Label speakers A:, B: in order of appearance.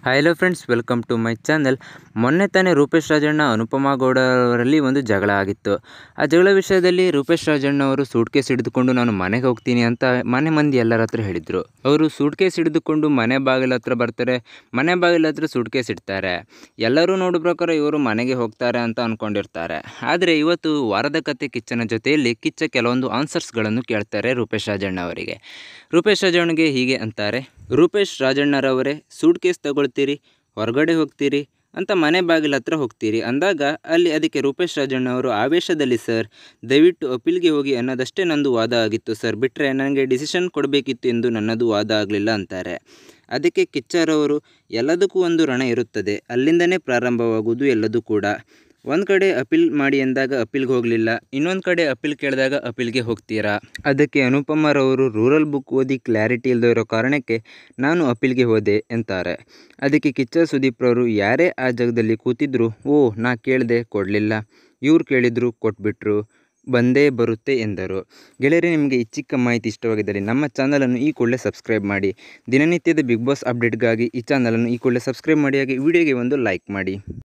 A: hello friends welcome to my channel ಮೊನ್ನೆ ತಾನೇ ರೂಪೇಶ್ ರಾಜಣ್ಣ ಅನುಪಮಾ ಗೌಡ ಅವರಲ್ಲಿ ಒಂದು ಜಗಳ ಆಗಿತ್ತು ಆ ಜಗಳ ವಿಷಯದಲ್ಲಿ ರೂಪೇಶ್ ರಾಜಣ್ಣ ಅವರು ಸೂಟ್ ಕೇಸ್ ಹಿಡಿದುಕೊಂಡು ನಾನು ಮನೆಗೆ ಹೋಗ್ತೀನಿ ಅಂತ ಮನೆ ಮಂದಿ ಎಲ್ಲರ ಹತ್ರ ಹೇಳಿದರು ಅವರು ಸೂಟ್ ಕೇಸ್ ಹಿಡಿದುಕೊಂಡು ಮನೆ ಬಾಗಿಲ ಹತ್ರ ಬರ್ತಾರೆ ಮನೆ ಬಾಗಿಲ ಹತ್ರ ಸೂಟ್ ಕೇಸ್ ಇಡ್ತಾರೆ ಎಲ್ಲರೂ ನೋಡೋ ಪ್ರಕಾರ ಇವರು ಮನೆಗೆ ಹೋಗ್ತಾರೆ ಅಂತ ಅಂದ್ಕೊಂಡಿರ್ತಾರೆ ಆದರೆ ಇವತ್ತು ವಾರದ ಕತೆ ಕಿಚ್ಚನ ಜೊತೆಯಲ್ಲಿ ಕಿಚ್ಚ ಕೆಲವೊಂದು ಆನ್ಸರ್ಸ್ಗಳನ್ನು ಕೇಳ್ತಾರೆ ರೂಪೇಶ್ ರಾಜಣ್ಣ ಅವರಿಗೆ ರೂಪೇಶ್ ರಾಜಣ್ಣಗೆ ಹೀಗೆ ಅಂತಾರೆ ರೂಪೇಶ್ ರಾಜಣ್ಣರವರೇ ಸೂಟ್ ಕೇಸ್ ತಗೊಳ್ತೀರಿ ಹೊರಗಡೆ ಹೋಗ್ತೀರಿ ಅಂತ ಮನೆ ಬಾಗಿಲ ಹತ್ರ ಹೋಗ್ತೀರಿ ಅಂದಾಗ ಅಲ್ಲಿ ಅದಕ್ಕೆ ರೂಪೇಶ್ ರಾಜಣ್ಣ ಅವರು ಆವೇಶದಲ್ಲಿ ಸರ್ ದಯವಿಟ್ಟು ಅಪೀಲ್ಗೆ ಹೋಗಿ ಅನ್ನೋದಷ್ಟೇ ನಂದು ವಾದ ಆಗಿತ್ತು ಸರ್ ಬಿಟ್ಟರೆ ನನಗೆ ಡಿಸಿಷನ್ ಕೊಡಬೇಕಿತ್ತು ಎಂದು ನನ್ನದು ವಾದ ಆಗಲಿಲ್ಲ ಅಂತಾರೆ ಅದಕ್ಕೆ ಕಿಚ್ಚರವರು ಎಲ್ಲದಕ್ಕೂ ಒಂದು ರಣ ಇರುತ್ತದೆ ಅಲ್ಲಿಂದನೇ ಪ್ರಾರಂಭವಾಗುವುದು ಎಲ್ಲದೂ ಕೂಡ ಒಂದು ಕಡೆ ಅಪೀಲ್ ಮಾಡಿ ಎಂದಾಗ ಅಪೀಲ್ಗೆ ಹೋಗಲಿಲ್ಲ ಇನ್ನೊಂದು ಕಡೆ ಅಪೀಲ್ ಕೇಳಿದಾಗ ಅಪೀಲ್ಗೆ ಹೋಗ್ತೀರಾ ಅದಕ್ಕೆ ಅನುಪಮರವರು ರೂರಲ್ ಬುಕ್ ಓದಿ ಕ್ಲಾರಿಟಿ ಇಲ್ಲದೆ ಇರೋ ಕಾರಣಕ್ಕೆ ನಾನು ಅಪೀಲ್ಗೆ ಹೋದೆ ಎಂತಾರೆ ಅದಕ್ಕೆ ಕಿಚ್ಚ ಸುದೀಪ್ರವರು ಯಾರೇ ಆ ಜಾಗದಲ್ಲಿ ಕೂತಿದ್ರು ಓ ನಾ ಕೇಳಿದೆ ಕೊಡಲಿಲ್ಲ ಇವ್ರು ಕೇಳಿದ್ರು ಕೊಟ್ಬಿಟ್ರು ಬಂದೇ ಬರುತ್ತೆ ಎಂದರು ಗೆಳೆಯರೇ ನಿಮಗೆ ಈ ಚಿಕ್ಕ ಮಾಹಿತಿ ಇಷ್ಟವಾಗಿದ್ದರೆ ನಮ್ಮ ಚಾನಲನ್ನು ಈ ಕೂಡಲೇ ಸಬ್ಸ್ಕ್ರೈಬ್ ಮಾಡಿ ದಿನನಿತ್ಯದ ಬಿಗ್ ಬಾಸ್ ಅಪ್ಡೇಟ್ಗಾಗಿ ಈ ಚಾನಲನ್ನು ಈ ಕೂಡಲೇ ಸಬ್ಸ್ಕ್ರೈಬ್ ಮಾಡಿ ಹಾಗೆ ವಿಡಿಯೋಗೆ ಒಂದು ಲೈಕ್ ಮಾಡಿ